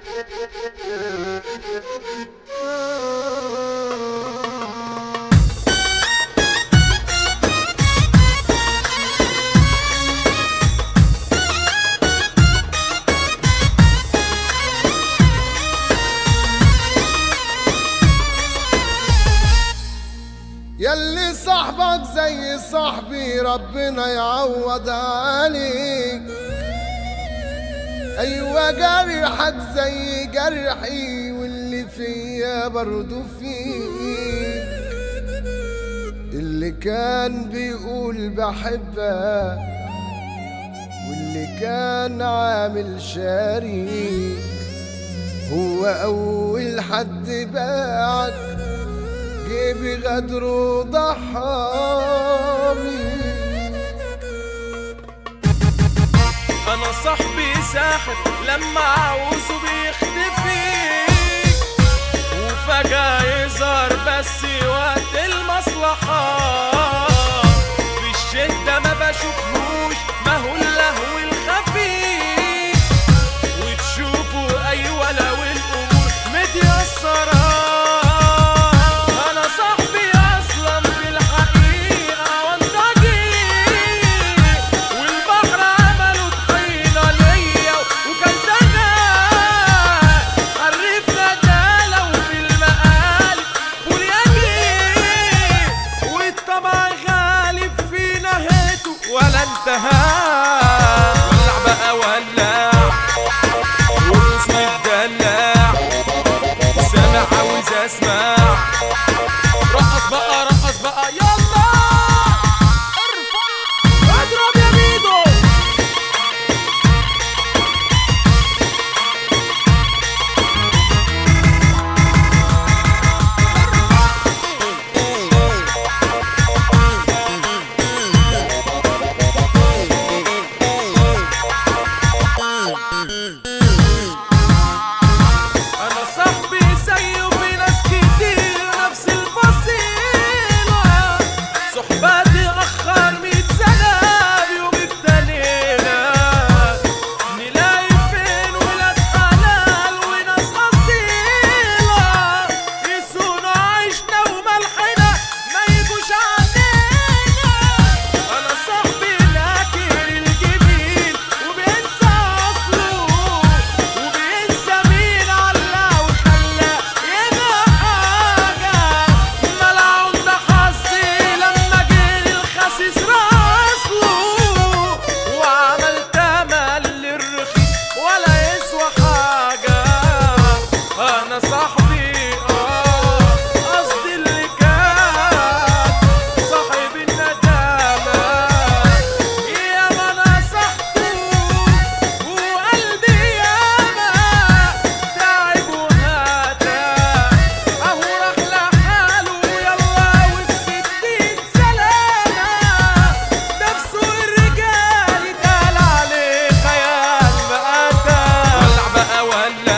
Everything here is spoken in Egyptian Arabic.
يلي صاحبك زي صاحبي ربنا يعوض عليك ايوه جرحك زي جرحي واللي فيا برضو فيك اللي كان بيقول بحبك واللي كان عامل شريك هو اول حد باعك جيبي غدر وضحامي انا صاحبي ساحر لما عاوزه بيختفي وفجأة يظهر بس وقت المصلحة في الشدة ما بشوفهوش ما هو اللهو الخفي وتشوفوا ايوه لو الامور متيسرة انا صاحبي اصلا في الحقيقة وانتجي والبحر عملوا طحينة ليا وكلتها عرفنا ده لو في المقالب بولياجي والطبع غالب في نهايته ولا انتهى ولع بقى ولع والاسم الدلع سامع عاوز اسمع رقص بقى رقص بقى يلا ارفع اضرب يا ميدو انا صاحبي زيه في ناس كتير نفس الفصيلة صحباتي اخر ميت سنة بيوم ابتلينا نلاقي فين ولاد حلال وناس اصيلة يسونوا عيشنا وملحنا ما يجوش علينا انا صاحبي لاكر الجميل وبينسى اصله وبينسى مين علّى وخلى يبقى حاجة ملعون ده حظي لما جه الخسيس راسله وعملت امل للرخيص ولا يسوى حاجة انا صاحبي اه قصدي اللي كان صاحب الندامة يا ما نصحته وقلبي ياما تعب وهدى اهو راح لحاله يلا وبستين سلامة نفسه الرجال يتقال عليه خيال بقى ولع بقى ولع